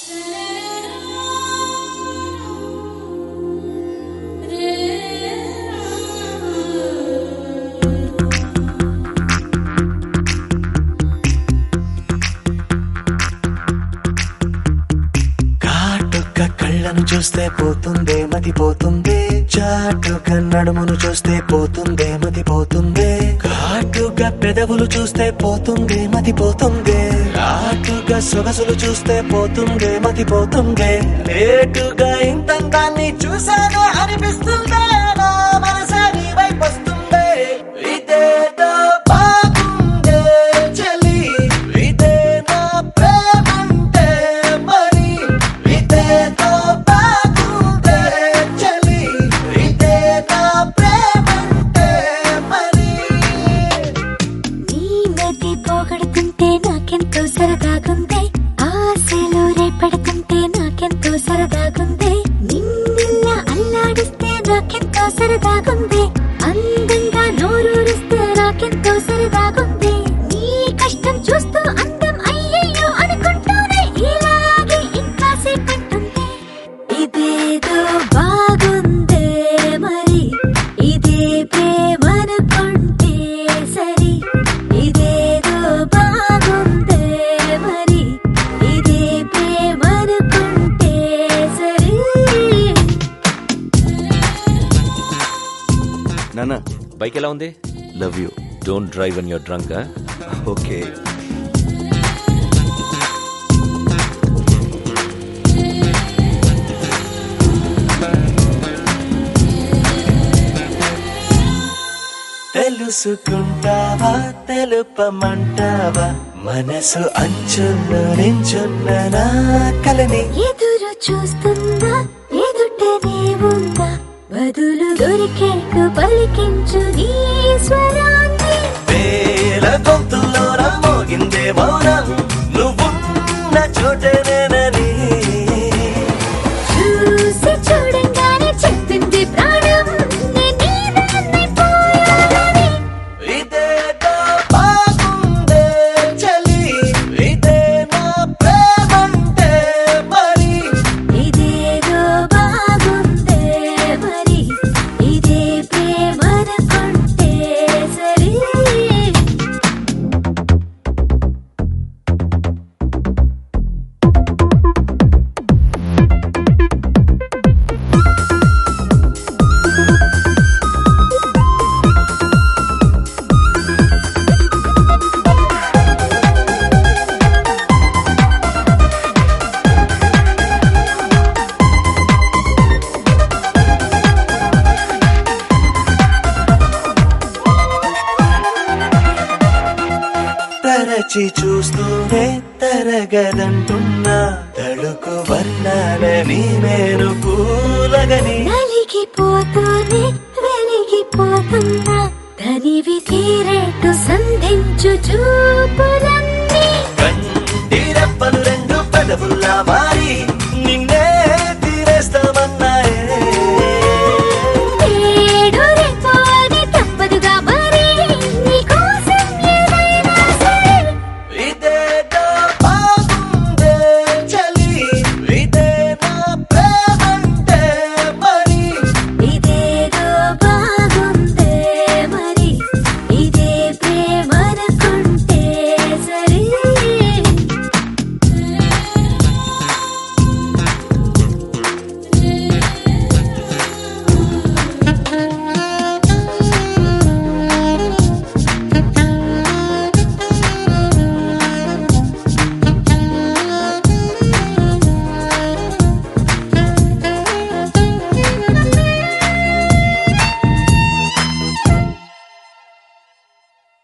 కాటుక కళ్ళను చూస్తే పోతుందే మతి పోతుందే చాటుగా నడుమును చూస్తే పోతుందే మతి పోతుందే కాటుగా పెదవులు చూస్తే పోతుందే మతి పోతుందే కాటుగా సొగసులు చూస్తే పోతుందే మతి పోతుందే లేటుగా ఇంతంతాన్ని చూసాను అనిపిస్తుందే నా మనసే నీ వైపు వస్తుందే ఇదేదో బాగుందే చలి ఇదే నా ప్రేమంటే మరి ఇదేదో బాగుందే చలి ఇదే నా ప్రేమంటే మరి నీ మతి పోగొడుతుంటే నాకెంతో సరదాగుంది ఆశలు రేపెడుతుంటే నాకెంతో సరదాగుంది నిన్నెల్లా అల్లాడిస్తే నాకెంతో సరదాగుంది అందంగా నోరూరిస్తే నాకెంతో సరదాగుంది నీ కష్టం చూస్తూ అందం అయ్యయ్యో అనుకుంటూనే ఇలాగే ఇంకా సేపట్టుంది ఇదేదో బాగుందే మరి ఇదే ప్రేమనుకుంటే సరి ఇదేదో బాగుందే మరి ఇదే ప్రేమనుకుంటే సరి నాన్న బైక్ ఎలా ఉంది love you don't drive on your drunk okay తెలుసుకుంటావా తెలుపమంటావా మనసు అంచున్న నించున్న నా కలని ఎదురు చూస్తుందా ఎదుటనే ఉందా బదులు దొరికేకు పలికించు నీ స్వరాన్ని వేల గొంతుల్లో మోగిందే మౌనం నువ్వున్న చోటనేనని చూసి చూడంగానే చెప్పింది ప్రాణం నేను నీదాన్నైపోయానని. ఇదేదో బాగుందే చలి ఇదే నా ప్రేమంటే మరి ఇదేదో బాగుందే మరి ఇదే ప్రేమనుకుంటే సరి తరచి చూస్తూనే తరగదంటున్నా తడుకు వర్ణాలని నేను పూలగని నలిగిపోతూనే వెలిగిపోతున్నా తనివి తీరేటు సంధించు చూపులన్నీ కంటి రెప్పలు రెండు పెదవుల్లా మారి